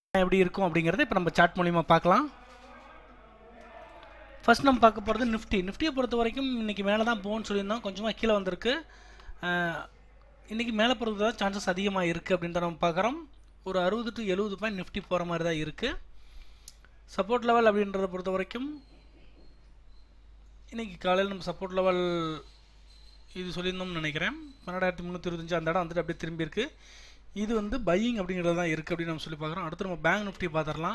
எப்படி இருக்கும் அப்படிங்கிறத இப்போ நம்ம சார்ட் மூலிமா பார்க்கலாம் ஃபர்ஸ்ட் நம்ம பார்க்க போகிறது நிஃப்டி நிஃப்டியை பொறுத்த வரைக்கும் இன்றைக்கி மேலே தான் போகும்னு சொல்லியிருந்தோம் கொஞ்சமாக கீழே வந்திருக்கு இன்றைக்கி மேலே போகிறது தான் சான்சஸ் அதிகமாக இருக்குது அப்படின்றத நம்ம பார்க்குறோம் ஒரு அறுபது டு எழுபது பாயிண்ட் நிஃப்டி போகிற மாதிரி தான் இருக்குது சப்போர்ட் லெவல் அப்படின்றத பொறுத்த வரைக்கும் இன்றைக்கி காலையில் நம்ம சப்போர்ட் லெவல் இது சொல்லியிருந்தோம்னு நினைக்கிறேன் பன்னெண்டாயிரத்தி முந்நூற்றி இருபத்தஞ்சு அந்த இடம் வந்துட்டு அப்படியே திரும்பி இருக்கு இது வந்து பையிங் அப்படிங்கிறது தான் இருக்குது அப்படின்னு நம்ம சொல்லி பார்க்குறோம் அடுத்து நம்ம பேங்க் நிஃப்டி பார்த்துடலாம்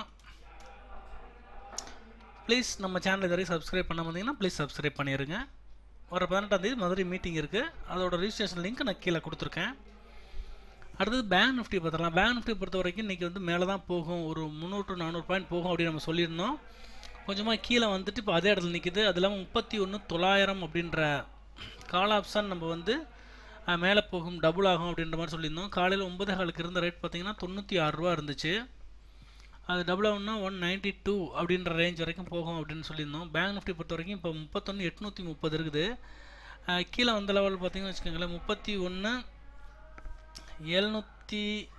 ப்ளீஸ் நம்ம சேனல் இது வரைக்கும் சப்ஸ்கிரைப் பண்ண வந்தீங்கன்னா ப்ளீஸ் சப்ஸ்கிரைப் பண்ணிடுங்க வர பதினெட்டாம் தேதி மதுரை மீட்டிங் இருக்குது அதோட ரிஜிஸ்ட்ரேஷன் லிங்க் நான் கீழே கொடுத்துருக்கேன் அடுத்தது பேங்க் நிஃப்டி பார்த்துடலாம் பேங்க் நிஃப்டி பொறுத்த வரைக்கும் இன்றைக்கி வந்து மேலே தான் போகும் ஒரு முந்நூறு டு நானூறு பாயிண்ட் போகும் அப்படின்னு நம்ம சொல்லியிருந்தோம் கொஞ்சமாக கீழே வந்துட்டு இப்போ அதே இடத்துல நிற்கிது அது இல்லாமல் முப்பத்தி ஒன்று தொள்ளாயிரம் அப்படின்ற கால் ஆப்ஷன் நம்ம வந்து அஹ், மேலே போகும் டபுள் ஆகும் அப்படின்ற மாதிரி சொல்லியிருந்தோம் காலையில் ஒன்பதே காலுக்கு இருந்த ரேட் பார்த்தீங்கன்னா தொண்ணூற்றி ஆறு ரூபா இருந்துச்சு அது டபுள் ஆகும்னா ஒன் நைன்ட்டி டூ அப்படின்ற ரேஞ்ச் வரைக்கும் போகும் அப்படின்னு சொல்லியிருந்தோம் பேங்க் நிஃப்டி பொறுத்த வரைக்கும் இப்போ முப்பத்தொன்று எட்நூற்றி முப்பது இருக்குது அஹ், கீழே வந்த லெவல் பார்த்தீங்கன்னு வச்சுக்கோங்களேன் முப்பத்தி ஒன்று எழுநூற்றி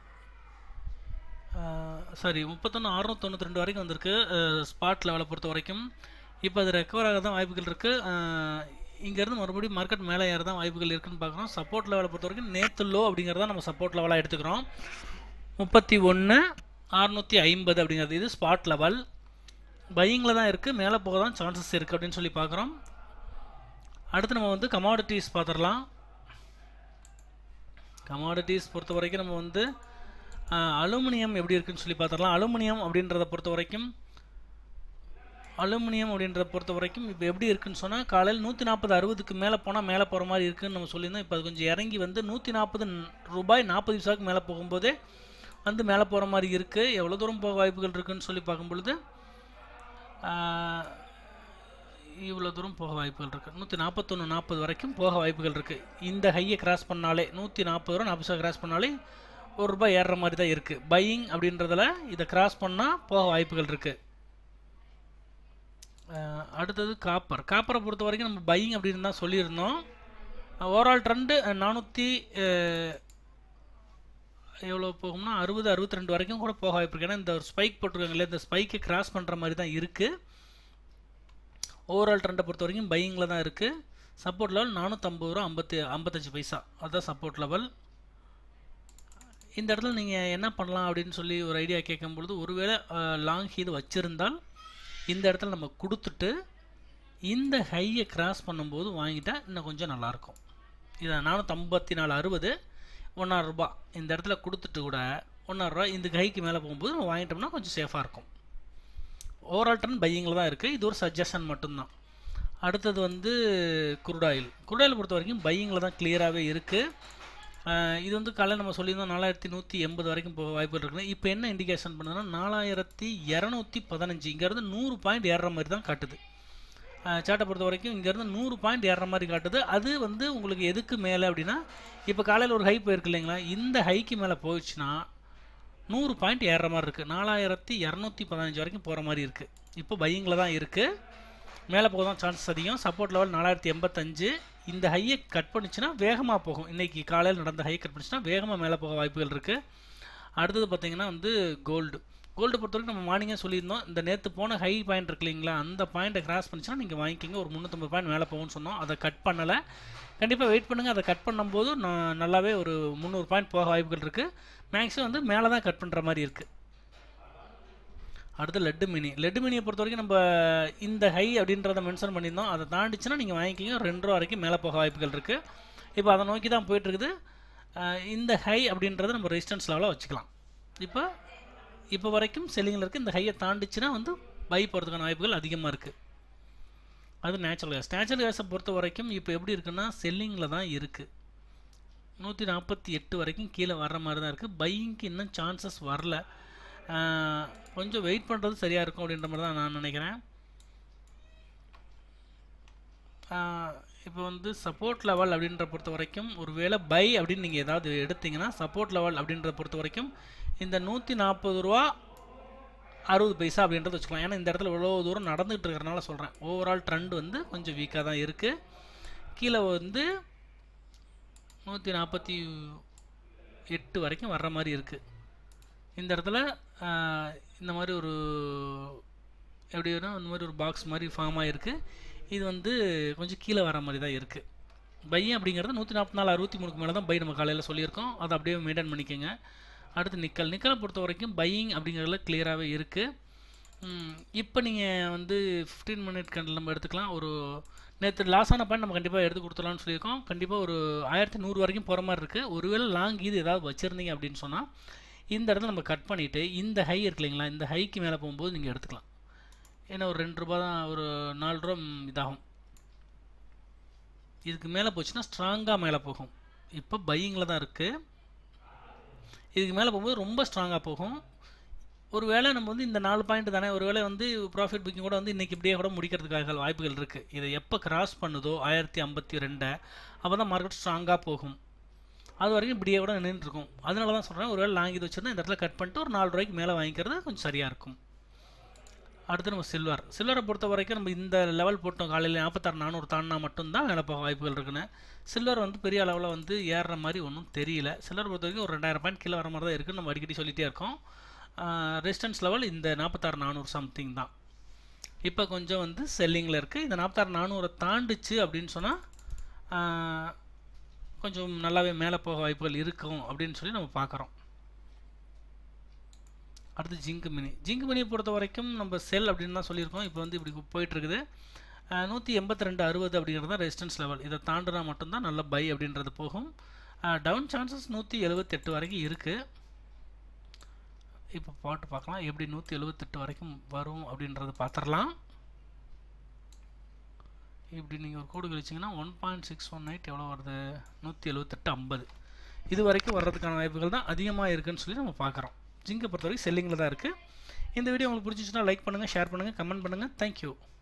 சாரி முப்பத்தொன்று அறுநூத்தி தொண்ணூற்றி ரெண்டு வரைக்கும் வந்திருக்கு ஸ்பாட் லெவலை பொறுத்த வரைக்கும் இப்போ அது ரெக்கவர் ஆக தான் வாய்ப்புகள் இருக்குது இங்கேருந்து மறுபடியும் மார்க்கெட் மேலே ஏற தான் வாய்ப்புகள் இருக்குன்னு பார்க்குறோம் சப்போர்ட் லெவலை பொறுத்த வரைக்கும் நேற்று லோ அப்படிங்கிறத நம்ம சப்போர்ட் லெவலாக எடுத்துக்கிறோம் முப்பத்தி ஒன்று அறுநூற்றி ஐம்பது அப்படிங்கிறது இது ஸ்பாட் லெவல் பையிங்கில் தான் இருக்குது மேலே போக தான் சான்சஸ் இருக்குது அப்படின்னு சொல்லி பார்க்குறோம் அடுத்து நம்ம வந்து கமாடிட்டிஸ் பார்த்துடலாம் கமாடிட்டிஸ் பொறுத்த வரைக்கும் நம்ம வந்து அலுமினியம் எப்படி இருக்குன்னு சொல்லி பார்த்துடலாம் அலுமினியம் அப்படின்றத பொறுத்த வரைக்கும் அலுமினியம் அப்படின்றத பொறுத்த வரைக்கும் இப்போ எப்படி இருக்குன்னு சொன்னால் காலையில் நூற்றி நாற்பது அறுபதுக்கு மேலே போனால் மேலே போகிற மாதிரி இருக்குன்னு நம்ம சொல்லியிருந்தோம் இப்போ அது கொஞ்சம் இறங்கி வந்து நூற்றி நாற்பது ரூபாய் நாற்பது பைசாவுக்கு மேலே போகும்போதே வந்து மேலே போகிற மாதிரி இருக்குது எவ்வளோ தூரம் போக வாய்ப்புகள் இருக்குன்னு சொல்லி பார்க்கும் பொழுது இவ்வளோ தூரம் போக வாய்ப்புகள் இருக்குது நூற்றி நாற்பத்தொன்று நாற்பது வரைக்கும் போக வாய்ப்புகள் இருக்குது இந்த ஹையை கிராஸ் பண்ணாலே நூற்றி நாற்பது ரூபா நாற்பது கிராஸ் பண்ணாலே ஒரு ரூபாய் ஏறுற மாதிரி தான் இருக்குது பையிங் அப்படின்றதுல இதை கிராஸ் பண்ணால் போக வாய்ப்புகள் இருக்குது அடுத்தது காப்பர் காப்பரை பொறுத்த வரைக்கும் நம்ம பையிங் அப்படின்னு தான் சொல்லியிருந்தோம் ஓவரால் ட்ரெண்டு நானூற்றி எவ்வளோ போகும்னா அறுபது அறுபத்தி ரெண்டு வரைக்கும் கூட போக வாய்ப்பு இருக்குது ஏன்னா இந்த ஒரு ஸ்பைக் போட்டிருக்காங்களே இந்த ஸ்பைக்கை கிராஸ் பண்ணுற மாதிரி தான் இருக்குது ஓவரால் ட்ரெண்டை பொறுத்த வரைக்கும் பையிங்கில் தான் இருக்குது சப்போர்ட் லெவல் நானூற்றம்பது ரூபா ஐம்பத்தி ஐம்பத்தஞ்சு பைசா அதுதான் சப்போர்ட் லெவல் இந்த இடத்துல நீங்கள் என்ன பண்ணலாம் அப்படின்னு சொல்லி ஒரு ஐடியா கேட்கும் பொழுது ஒருவேளை லாங் ஹீது வச்சுருந்தால் இந்த இடத்துல நம்ம கொடுத்துட்டு இந்த ஹையை கிராஸ் பண்ணும்போது வாங்கிட்டா இன்னும் கொஞ்சம் நல்லாயிருக்கும் இதை நானூற்றம்பத்தி நாலு அறுபது ஒன்றாயிரரூபா இந்த இடத்துல கொடுத்துட்டு கூட ஒன்றாயிரரூபா இந்த ஹைக்கு மேலே போகும்போது நம்ம வாங்கிட்டோம்னா கொஞ்சம் சேஃபாக இருக்கும் ஓவரால் ட்ரெண்ட் பையிங்கில் தான் இருக்குது இது ஒரு சஜஷன் மட்டும்தான் அடுத்தது வந்து குருடாயில் குருடாயில் பொறுத்த வரைக்கும் பையிங்கில் தான் கிளியராகவே இருக்குது இது வந்து காலையில் நம்ம சொல்லியிருந்தோம் நாலாயிரத்தி நூற்றி எண்பது வரைக்கும் போக வாய்ப்புகள் இருக்குது இப்போ என்ன இண்டிகேஷன் பண்ணுதுன்னா நாலாயிரத்தி இரநூத்தி பதினஞ்சு இங்கேருந்து நூறு பாயிண்ட் ஏறுற மாதிரி தான் காட்டுது சாட்டை பொறுத்த வரைக்கும் இங்கேருந்து நூறு பாயிண்ட் ஏறுற மாதிரி காட்டுது அது வந்து உங்களுக்கு எதுக்கு மேலே அப்படின்னா இப்போ காலையில் ஒரு ஹை போயிருக்கு இல்லைங்களா இந்த ஹைக்கு மேலே போயிடுச்சுன்னா நூறு பாயிண்ட் ஏறுற மாதிரி இருக்குது நாலாயிரத்தி இரநூத்தி பதினஞ்சு வரைக்கும் போகிற மாதிரி இருக்குது இப்போ பையிங்கில் தான் இருக்குது மேலே போக தான் சான்சஸ் அதிகம் சப்போர்ட் லெவல் நாலாயிரத்தி எண்பத்தஞ்சு இந்த ஹையை கட் பண்ணிச்சுன்னா வேகமாக போகும் இன்றைக்கி காலையில் நடந்த ஹை கட் பண்ணிச்சுன்னா வேகமாக மேலே போக வாய்ப்புகள் இருக்குது அடுத்தது பார்த்திங்கன்னா வந்து கோல்டு கோல்டு பொறுத்த வரைக்கும் நம்ம மார்னிங்கே சொல்லியிருந்தோம் இந்த நேற்று போன ஹை பாயிண்ட் இருக்கு இல்லைங்களா அந்த பாயிண்ட்டை கிராஸ் பண்ணிச்சுன்னா நீங்கள் வாங்கிக்கிங்க ஒரு முந்நூற்றம்பது பாயிண்ட் மேலே போகும்னு சொன்னோம் அதை கட் பண்ணலை கண்டிப்பாக வெயிட் பண்ணுங்கள் அதை கட் பண்ணும்போது நான் நல்லாவே ஒரு முந்நூறு பாயிண்ட் போக வாய்ப்புகள் இருக்குது மேக்ஸிமம் வந்து மேலே தான் கட் பண்ணுற மாதிரி இருக்குது அடுத்து லெட்டு மினி லெட்டு மினியை பொறுத்த வரைக்கும் நம்ம இந்த ஹை அப்படின்றத மென்ஷன் பண்ணியிருந்தோம் அதை தாண்டிச்சுன்னா நீங்கள் வாங்கிக்கிங்க ரெண்டு ரூபா வரைக்கும் மேலே போக வாய்ப்புகள் இருக்குது இப்போ அதை நோக்கி தான் போயிட்டுருக்குது இந்த ஹை அப்படின்றத நம்ம ரெசிஸ்டன்ஸ் லெவலாக வச்சுக்கலாம் இப்போ இப்போ வரைக்கும் செல்லிங்கில் இருக்குது இந்த ஹையை தாண்டிச்சுன்னா வந்து பை போகிறதுக்கான வாய்ப்புகள் அதிகமாக இருக்குது அது நேச்சுரல் கேஸ் நேச்சுரல் கேஸை பொறுத்த வரைக்கும் இப்போ எப்படி இருக்குன்னா செல்லிங்கில் தான் இருக்குது நூற்றி நாற்பத்தி எட்டு வரைக்கும் கீழே வர்ற மாதிரி தான் இருக்குது பையிங்க்கு இன்னும் சான்சஸ் வரல கொஞ்சம் வெயிட் பண்ணுறது சரியாக இருக்கும் அப்படின்ற மாதிரி தான் நான் நினைக்கிறேன் இப்போ வந்து சப்போர்ட் லெவல் அப்படின்ற பொறுத்த வரைக்கும் ஒரு வேளை பை அப்படின்னு நீங்கள் ஏதாவது எடுத்தீங்கன்னா சப்போர்ட் லெவல் அப்படின்றத பொறுத்த வரைக்கும் இந்த நூற்றி நாற்பது ரூபா அறுபது பைசா அப்படின்றத வச்சுக்கலாம் ஏன்னா இந்த இடத்துல இவ்வளோ தூரம் நடந்துகிட்டு இருக்கிறனால சொல்கிறேன் ஓவரால் ட்ரெண்ட் வந்து கொஞ்சம் வீக்காக தான் இருக்குது கீழே வந்து நூற்றி நாற்பத்தி எட்டு வரைக்கும் வர்ற மாதிரி இருக்குது இந்த இடத்துல ஆஹ், இந்த மாதிரி ஒரு எப்படி வரும் இந்த மாதிரி ஒரு பாக்ஸ் மாதிரி ஃபார்ம் ஆகிருக்கு இது வந்து கொஞ்சம் கீழே வர மாதிரி தான் இருக்குது பை அப்படிங்கிறது நூற்றி நாற்பத்தி நாலு அறுபத்தி மூணுக்கு மேலே தான் பை நம்ம காலையில் சொல்லியிருக்கோம் அதை அப்படியே மெயின்டைன் பண்ணிக்கோங்க அடுத்து நிக்கல் நிக்கலை பொறுத்த வரைக்கும் பையிங் அப்படிங்கிறதுல கிளியராகவே இருக்குது இப்போ நீங்கள் வந்து ஃபிஃப்டீன் மினிட் கண்டில் நம்ம எடுத்துக்கலாம் ஒரு நேற்று லாஸ் ஆன பாயிண்ட் நம்ம கண்டிப்பாக எடுத்து கொடுத்துலாம்னு சொல்லியிருக்கோம் கண்டிப்பாக ஒரு ஆயிரத்தி நூறு வரைக்கும் போகிற மாதிரி இருக்குது ஒருவேளை லாங் இது ஏதாவது வச்சுருந்தீங்க அப்படின்னு சொன்னால் இந்த இடத்துல நம்ம கட் பண்ணிவிட்டு இந்த ஹை இருக்கு இல்லைங்களா இந்த ஹைக்கு மேலே போகும்போது நீங்கள் எடுத்துக்கலாம் ஏன்னா ஒரு ரெண்டு ரூபா தான் ஒரு நாலு ரூபா ம், இதாகும் இதுக்கு மேலே போச்சுன்னா ஸ்ட்ராங்காக மேலே போகும் இப்போ பையிங்கில் தான் இருக்குது இதுக்கு மேலே போகும்போது ரொம்ப ஸ்ட்ராங்காக போகும் ஒருவேளை நம்ம வந்து இந்த நாலு பாயிண்ட் தானே ஒருவேளை வந்து ப்ராஃபிட் புக்கிங் கூட வந்து இன்றைக்கி இப்படியே கூட முடிக்கிறதுக்காக வாய்ப்புகள் இருக்குது இதை எப்போ கிராஸ் பண்ணுதோ ஆயிரத்தி ஐம்பத்தி ரெண்டை அப்போ தான் மார்க்கெட் ஸ்ட்ராங்காக போகும் அது வரைக்கும் இப்படியே கூட நின்றுட்டு இருக்கும் அதனால தான் சொல்கிறேன் ஒருவேளை லாங் இது வச்சுருந்தா இந்த இடத்துல கட் பண்ணிட்டு ஒரு நாலு ரூபாய்க்கு மேலே வாங்கிக்கிறது கொஞ்சம் சரியாக இருக்கும் அடுத்து நம்ம சில்வர் சில்வரை பொறுத்த வரைக்கும் நம்ம இந்த லெவல் போட்டோம் காலையில் நாற்பத்தாறு நானூறு தாண்டினா மட்டும்தான் மேலே போக வாய்ப்புகள் இருக்குன்னு சில்வர் வந்து பெரிய அளவில் வந்து ஏறுற மாதிரி ஒன்றும் தெரியல சில்வர் பொறுத்த வரைக்கும் ஒரு ரெண்டாயிரம் பாயிண்ட் கீழே வர மாதிரி தான் இருக்குன்னு நம்ம அடிக்கடி சொல்லிகிட்டே இருக்கோம் ரெசிஸ்டன்ஸ் லெவல் இந்த நாற்பத்தாறு நானூறு சம்திங் தான் இப்போ கொஞ்சம் வந்து செல்லிங்கில் இருக்குது இந்த நாற்பத்தாறு நானூறை தாண்டுச்சு அப்படின்னு சொன்னால் கொஞ்சம் நல்லாவே மேலே போக வாய்ப்புகள் இருக்கும் அப்படின்னு சொல்லி நம்ம பார்க்குறோம் அடுத்து ஜிங்கு மினி ஜிங்கு மினியை பொறுத்த வரைக்கும் நம்ம செல் அப்படின்னு தான் சொல்லியிருக்கோம் இப்போ வந்து இப்படி போயிட்டுருக்குது நூற்றி எண்பத்தி ரெண்டு அறுபது அப்படிங்கிறது தான் ரெசிஸ்டன்ஸ் லெவல் இதை தாண்டினா மட்டும்தான் நல்ல பை அப்படின்றது போகும் டவுன் சான்சஸ் நூற்றி எழுபத்தெட்டு வரைக்கும் இருக்குது இப்போ பாட்டு பார்க்கலாம் எப்படி நூற்றி எழுபத்தெட்டு வரைக்கும் வரும் அப்படின்றத பார்த்துடலாம் இப்படி நீங்கள் ஒரு கோடு கழிச்சிங்கன்னா one point six one eight எவ்வளோ வருது நூற்றி எழுபத்தெட்டு ஐம்பது இது வரைக்கும் வர்றதுக்கான வாய்ப்புகள் தான் அதிகமாக இருக்குன்னு சொல்லி நம்ம பார்க்குறோம் ஜிங்கை பொறுத்த வரைக்கும் செல்லிங்கில் தான் இருக்குது இந்த வீடியோ உங்களுக்கு பிடிச்சிச்சுன்னா லைக் பண்ணுங்கள் ஷேர் பண்ணுங்கள் கமெண்ட் பண்ணுங்கள் தேங்க்யூ